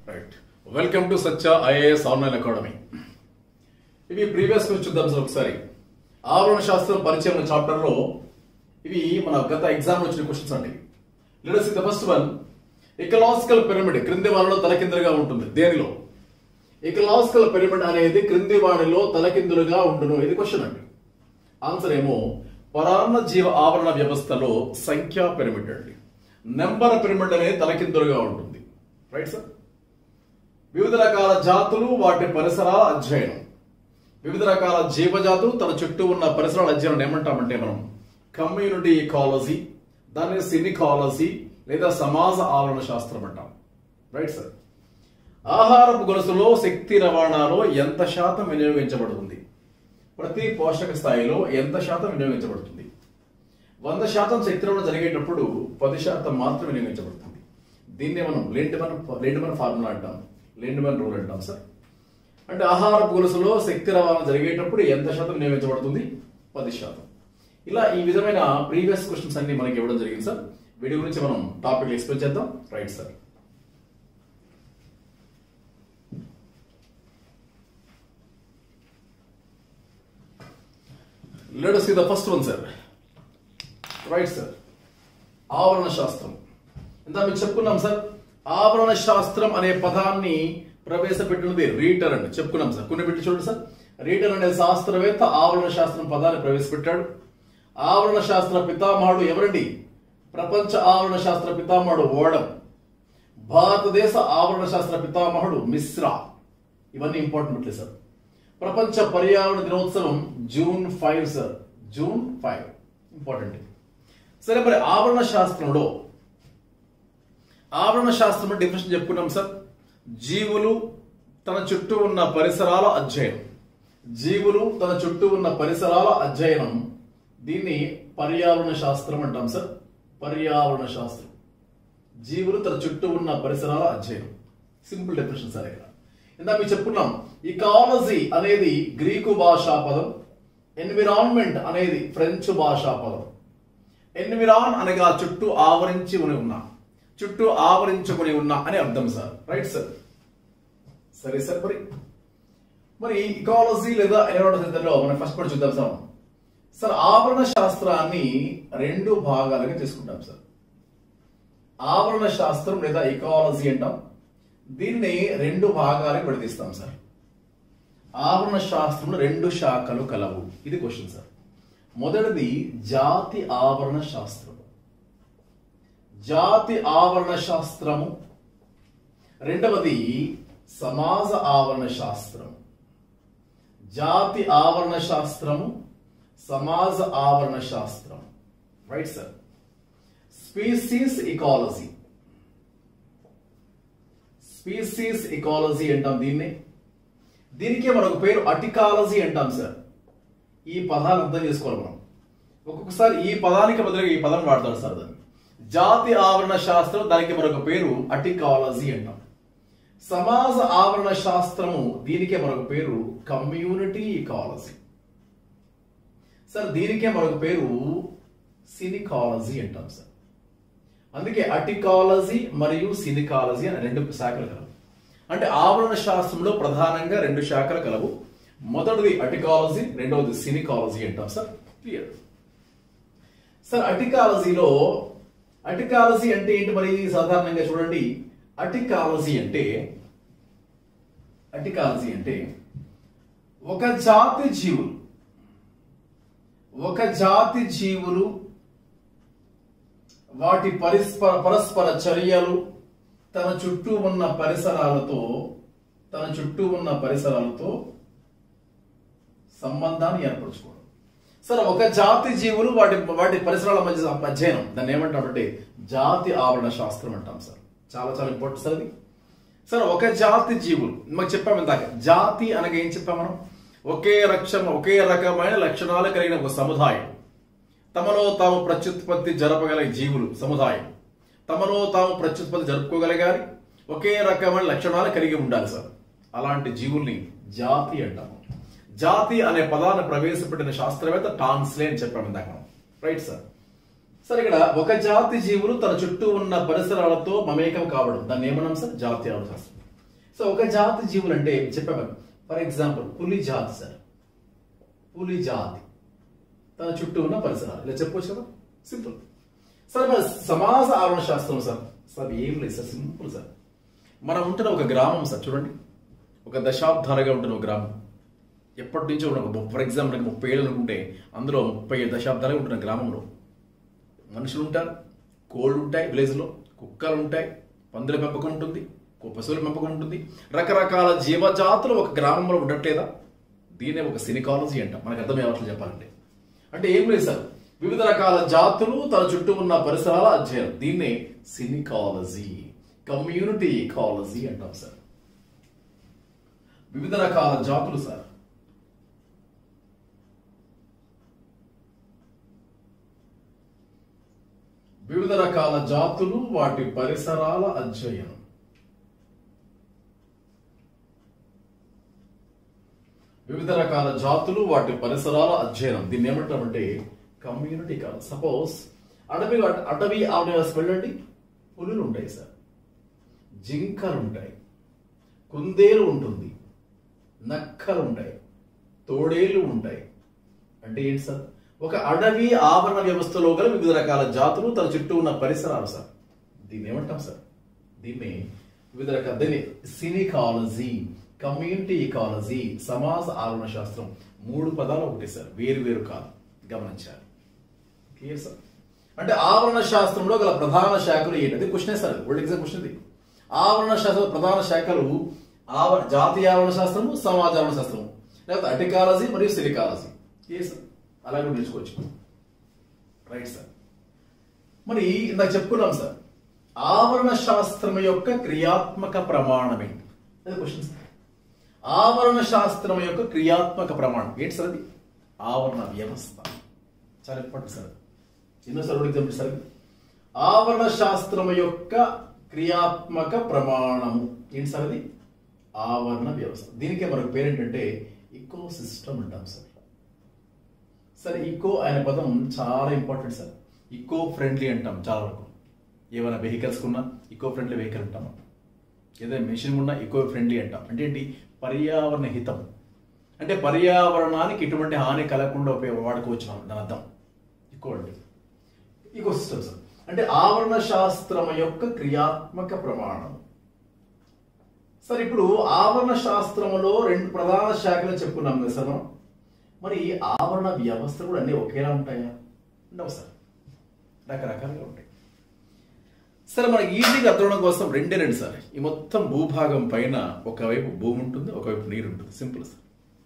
right welcome to Sachcha IAS online academy ఇవి previous question చూద్దాం sir ఒకసారి ఆవరణ శాస్త్రం పరిచయం చాప్టర్ లో ఇవి మన గత ఎగ్జామ్ వచ్చిన క్వశ్చన్స్ అండి let's the first one ecological pyramid క్రింది వారిలో తలకిందులుగా ఉంటుంది దేనిలో ఎకలాజికల్ పిరమిడ్ అనేది క్రింది వాడిలో తలకిందులుగా ఉండును ఇది క్వశ్చన్ అండి ఆన్సర్ ఏమో పరాన్న జీవ ఆవరణ వ్యవస్థలో సంఖ్యా పిరమిడ్ అండి నెంబర్ పిరమిడ్ అనేది తలకిందులుగా ఉంటుంది రైట్ సార్ వివిధ రకాల జాతులు వాటి పరిసరాల అధ్యయనం వివిధ రకాల జీవజాతులు తన చుట్టూ ఉన్న పరిసరాల అధ్యయనం ఏమంటామంటే మనం కమ్యూనిటీ ఇకాలజీ దాన్ని సినికాలజీ లేదా సమాజ ఆవరణ శాస్త్రం అంటాం రైట్ సార్ ఆహారపు గొలుసులో శక్తి రవాణాలో ఎంత శాతం వినియోగించబడుతుంది ప్రతి పోషక స్థాయిలో ఎంత శాతం వినియోగించబడుతుంది వంద శాతం శక్తి రవాణా జరిగేటప్పుడు పది శాతం మాత్రం వినియోగించబడుతుంది దీన్నే మనం లెండ్మన్ లెండ్మన్ ఫార్ములా అంటాం లెండ్మన్ రూల్ అంటాం సార్ అంటే ఆహారపు గొలుసులో శక్తి రవాణా జరిగేటప్పుడు ఎంత శాతం వినియోగించబడుతుంది పది శాతం ఇలా ఈ విధమైన ప్రీవియస్ క్వశ్చన్స్ అన్ని మనకి ఇవ్వడం జరిగింది సార్ వీటి గురించి మనం టాపిక్ ఎక్స్ప్లెయిన్ చేద్దాం right sir let us see the first one sir right sir ఆవరణ శాస్త్రం ఇంత మీకు చెప్పుకున్నాం సార్ ఆవరణ శాస్త్రం అనే పదాన్ని ప్రవేశపెట్టినది రీటర్ అండి చెప్పుకున్నాం సార్ కొన్ని పెట్టి చూడండి సార్ రీటర్ అనే శాస్త్రవేత్త ఆవరణ శాస్త్రం పదాన్ని ప్రవేశపెట్టాడు ఆవరణ శాస్త్ర పితామహుడు ఎవరండి ప్రపంచ ఆవరణ శాస్త్ర పితామహుడు ఓడం భారతదేశ ఆవరణ శాస్త్ర పితామహుడు మిశ్రా ఇవన్నీ ఇంపార్టెంట్ బిట్లే సార్ ప్రపంచ పర్యావరణ దినోత్సవం June five sir June five important సరే మరి ఆవరణ శాస్త్రంలో ఆవరణ శాస్త్రం డెఫినేషన్ చెప్పుకున్నాం సార్ జీవులు తన చుట్టూ ఉన్న పరిసరాల అధ్యయనం జీవులు తన చుట్టూ ఉన్న పరిసరాల అధ్యయనం దీన్ని పర్యావరణ శాస్త్రం అంటాం సార్ పర్యావరణ శాస్త్రం జీవులు తన చుట్టూ ఉన్న పరిసరాల అధ్యయనం సింపుల్ డెఫినేషన్ సార్ ఇక్కడ ఇందా మీకు చెప్పుకున్నాం ఇకాలజీ అనేది గ్రీకు భాషా పదం ఎన్విరాన్మెంట్ అనేది ఫ్రెంచ్ భాషా పదం ఎన్విరాన్ అనగా చుట్టూ ఆవరించి ఉన్న చుట్టూ ఆవరించుకుని ఉన్న అని అర్థం సార్ రైట్ సార్ సరే సార్ మరి మరి ఇకాలజీ లేదా ఎన్విరాన్మెంట్లో మనం ఫస్ట్ కూడా చూద్దాం సార్ సార్ ఆవరణ శాస్త్రాన్ని రెండు భాగాలుగా తీసుకుంటాం సార్ ఆవరణ శాస్త్రం లేదా ఇకాలజీ అంటాం దీన్ని రెండు భాగాలకు విడదీస్తాం సార్ ఆవరణ శాస్త్రంలో రెండు శాఖలు కలవు ఇది క్వశ్చన్ సార్ మొదటిది జాతి ఆవరణ శాస్త్రం జాతి ఆవరణ శాస్త్రము రెండవది సమాజ ఆవరణ శాస్త్రం జాతి ఆవరణ శాస్త్రము సమాజ ఆవరణ శాస్త్రం right sir species ecology species ecology అంటాం దీన్ని దీనికే మరొక పేరు అటికాలజీ అంటాం సార్ ఈ పదాలు అర్థం చేసుకోవాలి మనం ఒక్కొక్కసారి ఈ పదానికి బదులుగా ఈ పదం వాడతారు సార్ దాన్ని జాతి ఆవరణ శాస్త్రం దానికి మరొక పేరు అటికాలజీ అంటాం సమాజ ఆవరణ శాస్త్రము దీనికే మరొక పేరు కమ్యూనిటీ ఇకాలజీ సార్ దీనికే మరొక పేరు సినికాలజీ అంటాం సార్ అందుకే అటికాలజీ మరియు సినికాలజీ అని రెండు శాఖలు కలవు అంటే ఆవరణ శాస్త్రంలో ప్రధానంగా రెండు శాఖలు కలవు మొదటిది అటికాలజీ రెండవది సినికాలజీ అంటాం సార్ క్లియర్ సార్ అటికాలజీలో అటికాలజీ అంటే ఏంటి మరి సాధారణంగా చూడండి అటికాలజీ అంటే అటికాలజీ అంటే ఒక జాతి జీవులు ఒక జాతి జీవులు వాటి పరిస్పర పరస్పర చర్యలు తన చుట్టూ ఉన్న పరిసరాలతో తన చుట్టూ ఉన్న పరిసరాలతో సంబంధాన్ని ఏర్పరచుకోవడం సరే ఒక జాతి జీవులు వాటి వాటి పరిసరాల మధ్య అధ్యయనం దాన్ని ఏమంటామంటే జాతి ఆవరణ శాస్త్రం అంటాం సార్ చాలా చాలా ఇంపార్టెంట్ సార్ అది సార్ ఒక జాతి జీవులు మాకు చెప్పాము ఇందాక జాతి అనగా ఏం చెప్పాం మనం ఒకే రక్షణ ఒకే రకమైన లక్షణాలు కలిగిన ఒక సముదాయం తమలో తాము ప్రత్యుత్పత్తి జరపగల జీవులు సముదాయం తమలో తాము ప్రత్యుత్పత్తి జరుపుకోగలగాలి ఒకే రకమైన లక్షణాలు కలిగి ఉండాలి సార్ అలాంటి జీవుల్ని జాతి అంటాము జాతి అనే పదాన్ని ప్రవేశపెట్టిన శాస్త్రవేత్త టాన్స్లే అని చెప్పాము ఇందాక మనం రైట్ సార్ సార్ ఇక్కడ ఒక జాతి జీవులు తన చుట్టూ ఉన్న పరిసరాలతో మమేకం కావడం దాన్ని ఏమన్నాం సార్ జాతీయ శాస్త్రం సో ఒక జాతి జీవులు అంటే చెప్పాము ఫర్ ఎగ్జాంపుల్ పులి జాతి సార్ పులి జాతి తన చుట్టూ ఉన్న పరిసరాలు ఇలా చెప్పొచ్చు కదా సింపుల్ సార్ మరి సమాజ ఆవరణ శాస్త్రం సార్ సార్ ఏం లేదు సార్ సింపుల్ సార్ మనం ఉంటున్న ఒక గ్రామం సార్ చూడండి ఒక దశాబ్దాలుగా ఉంటున్న ఒక గ్రామం ఎప్పటి నుంచో ఉన్న ఒక ఫర్ ఎగ్జాంపుల్ ముప్పై ఏళ్ళు అనుకుంటే అందులో ముప్పై ఏడు దశాబ్దాలుగా ఉంటున్న గ్రామంలో మనుషులు ఉంటారు కోళ్ళు ఉంటాయి విలేజ్లో కుక్కలు ఉంటాయి పందుల పెంపకం ఉంటుంది కు- పశువుల పెంపకం ఉంటుంది రకరకాల జీవజాతులు ఒక గ్రామంలో ఉండట్లేదా దీనే ఒక సినికాలజీ అంట మనకు అర్థమయ్యేట్లు చెప్పాలంటే అంటే ఏం లేదు సార్ వివిధ రకాల జాతులు తన చుట్టూ ఉన్న పరిసరాల అధ్యయనం దీన్నే సినికాలజీ కమ్యూనిటీ ఇకాలజీ అంటాం సార్ వివిధ రకాల జాతులు సార్ వివిధ రకాల జాతులు వాటి పరిసరాల అధ్యయనం వివిధ రకాల జాతులు వాటి పరిసరాల అధ్యయనం దీన్ని ఏమంటామంటే కమ్యూనిటీ కాదు సపోజ్ అడవి అటవీ ఆవరణస్ వెళ్ళండి పులులు ఉంటాయి సార్ జింకలు ఉంటాయి కుందేలు ఉంటుంది నక్కలు ఉంటాయి తోడేలు ఉంటాయి అంటే ఏంటి సార్ ఒక అడవి ఆవరణ వ్యవస్థలో గల వివిధ రకాల జాతులు తన చుట్టూ ఉన్న పరిసరాలు సార్ దీన్ని ఏమంటాం సార్ దీన్ని వివిధ రకాల దీన్ని సినికాలజీ కమ్యూనిటీ ఇకాలజీ సమాజ ఆవరణ శాస్త్రం మూడు పదాలు ఒకటి సార్ వేరు వేరు కాదు గమనించాలి క్లియర్ సార్ అంటే ఆవరణ శాస్త్రంలో గల ప్రధాన శాఖలు ఏంటది question sir old exam question ఇది ఆవరణ శాస్త్ర ప్రధాన శాఖలు ఆవరణ జాతీయ ఆవరణ శాస్త్రము సమాజ ఆవరణ శాస్త్రము లేకపోతే అటికాలజీ మరియు సిలికాలజీ ఏ సార్ అలాగే నేర్చుకోవచ్చు రైట్ సార్ మరి ఇందాక చెప్పుకున్నాం సార్ ఆవరణ శాస్త్రం యొక్క క్రియాత్మక ప్రమాణం ఏంటి అదే క్వశ్చన్ సార్ ఆవరణ శాస్త్రం యొక్క క్రియాత్మక ప్రమాణం ఏంటి సార్ అది ఆవరణ వ్యవస్థ చాలా ఇంపార్టెంట్ సార్ ఎన్నోసార్లు ఎగ్జాంపుల్ సార్ ఆవరణ శాస్త్రం యొక్క క్రియాత్మక ప్రమాణము ఏంటి సార్ అది ఆవరణ వ్యవస్థ దీనికే మనకు పేరు ఏంటంటే ఇకో సిస్టమ్ అంటాం సార్ సరే ఇకో అనే పదం చాలా ఇంపార్టెంట్ సార్ ఇకో ఫ్రెండ్లీ అంటాం చాలా వరకు ఏమైనా వెహికల్స్ ఉన్నా ఇకో ఫ్రెండ్లీ వెహికల్ అంటాం ఏదైనా మెషిన్ ఉన్నా ఇకో ఫ్రెండ్లీ అంటాం అంటే ఏంటి పర్యావరణ హితం అంటే పర్యావరణానికి ఎటువంటి హాని కలగకుండా ఉపయోగ వాడుకోవచ్చు మనం దాని అర్థం ఇకో అంటే ఇకో సిస్టమ్ సార్ అంటే ఆవరణ శాస్త్రం యొక్క క్రియాత్మక ప్రమాణం సార్ ఇప్పుడు ఆవరణ శాస్త్రంలో రెండు ప్రధాన శాఖలు చెప్పుకున్నాం కదా సార్ మనం మరి ఆవరణ వ్యవస్థ కూడా అన్ని ఒకేలా ఉంటాయా ఉండవు సార్ రకరకాలుగా ఉంటాయి సరే మనకి ఈజీగా అర్థం కోసం రెండే రెండు సార్ ఈ మొత్తం భూభాగం పైన ఒకవైపు భూమి ఉంటుంది ఒకవైపు నీరు ఉంటుంది సింపుల్ సార్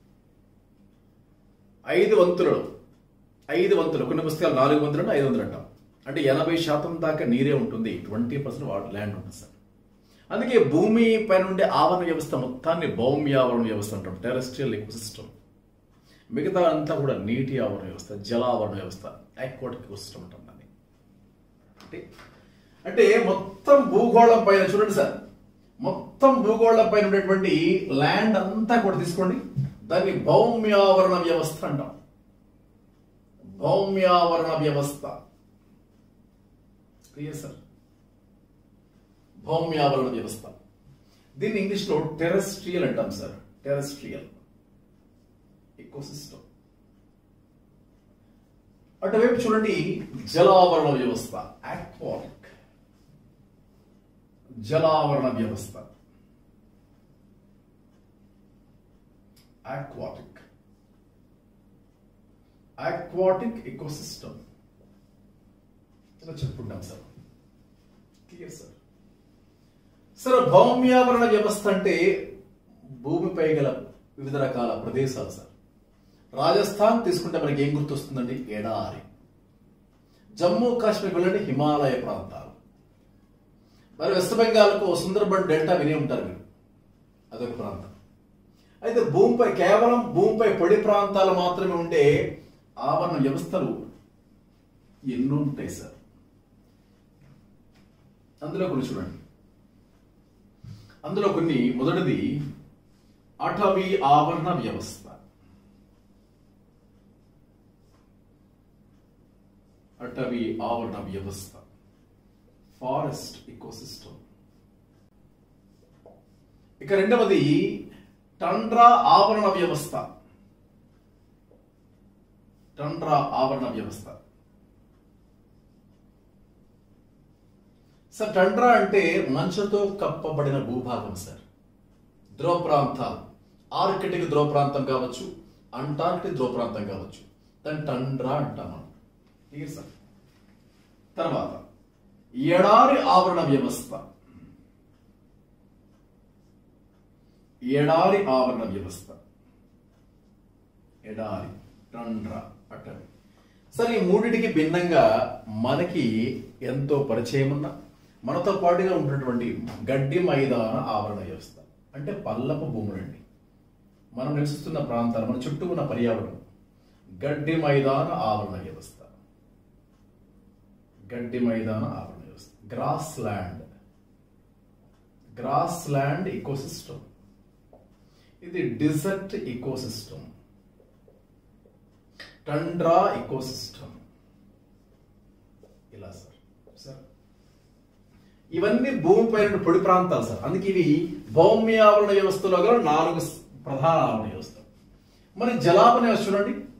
ఐదు వంతులలో ఐదు వంతులు కొన్ని పుస్తకాలు నాలుగు వంతులు అంటే ఐదు వంతులు అంటాం అంటే ఎనభై శాతం దాకా నీరే ఉంటుంది ట్వంటీ పర్సెంట్ వాటర్ ల్యాండ్ ఉంటుంది సార్ అందుకే భూమి పైన ఉండే ఆవరణ వ్యవస్థ మొత్తాన్ని భౌమ్యావరణ వ్యవస్థ అంటాం టెరెస్ట్రియల్ ఎకోసిస్టమ్ మిగతా అంతా కూడా నీటి ఆవరణ వ్యవస్థ జలావరణ వ్యవస్థ ఆక్వాటిక్ ఎకోసిస్టమ్ అంటాం దాన్ని అంటే అంటే మొత్తం భూగోళం పైన చూడండి సార్ మొత్తం భూగోళం పైన ఉండేటువంటి ల్యాండ్ అంతా కూడా తీసుకోండి దాన్ని భౌమ్యావరణ వ్యవస్థ అంటాం భౌమ్యావరణ వ్యవస్థ క్లియర్ సార్ భౌమ్యావరణ వ్యవస్థ దీన్ని ఇంగ్లీష్ లో టెరెస్ట్రియల్ అంటాం సార్ టెరెస్ట్రియల్ ఎకోసిస్టమ్ అటువైపు చూడండి జలావరణ వ్యవస్థ ఆక్వాటిక్ జలావరణ వ్యవస్థ ఆక్వాటిక్ ఆక్వాటిక్ ఎకోసిస్టమ్ ఇలా చెప్పుకుంటాం సార్ క్లియర్ సార్ సార్ భౌమ్యావరణ వ్యవస్థ అంటే భూమిపై గల వివిధ రకాల ప్రదేశాలు సార్ రాజస్థాన్ తీసుకుంటే మనకి ఏం గుర్తొస్తుందండి ఎడారి జమ్మూ కాశ్మీర్ వెళ్ళండి హిమాలయ ప్రాంతాలు మరి వెస్ట్ బెంగాల్కు సుందర్బన్ డెల్టా వినే ఉంటారు మీరు అదొక ప్రాంతం అయితే భూమిపై కేవలం భూమిపై పొడి ప్రాంతాలు మాత్రమే ఉండే ఆవరణ వ్యవస్థలు ఎన్నో ఉంటాయి సార్ అందులో కొన్ని చూడండి అందులో కొన్ని మొదటిది అటవీ ఆవరణ వ్యవస్థ అటవీ ఆవరణ వ్యవస్థ ఫారెస్ట్ ఇకోసిస్టమ్ ఇక రెండవది టండ్రా ఆవరణ వ్యవస్థ టండ్రా ఆవరణ వ్యవస్థ సార్ టండ్రా అంటే మంచుతో కప్పబడిన భూభాగం సార్ ధ్రువ ప్రాంతాలు ఆర్కిటిక్ ధ్రువ ప్రాంతం కావచ్చు అంటార్కిటిక్ ధ్రువ ప్రాంతం కావచ్చు దాన్ని టండ్రా అంటాం మనం క్లియర్ సార్ తర్వాత ఎడారి ఆవరణ వ్యవస్థ ఎడారి ఆవరణ వ్యవస్థ ఎడారి టండ్రా అటవీ సరే ఈ మూడిటికి భిన్నంగా మనకి ఎంతో పరిచయం ఉన్న మనతో పాటుగా ఉన్నటువంటి గడ్డి మైదాన ఆవరణ వ్యవస్థ అంటే పల్లపు భూములండి మనం నివసిస్తున్న ప్రాంతాలు మన చుట్టూ ఉన్న పర్యావరణం గడ్డి మైదాన ఆవరణ వ్యవస్థ గడ్డి మైదాన ఆవరణ వ్యవస్థ grassland grassland ecosystem ఇది డిజర్ట్ ఇకోసిస్టమ్ టండ్రా ఇకోసిస్టమ్ ఇలా సార్ సార్ ఇవన్నీ భూమిపై ఉన్న పొడి ప్రాంతాలు సార్ అందుకే ఇవి భౌమ్య ఆవరణ వ్యవస్థలో గల నాలుగు స్- ప్రధాన ఆవరణ వ్యవస్థ మరి జలాపన వ్యవస్థ చూడండి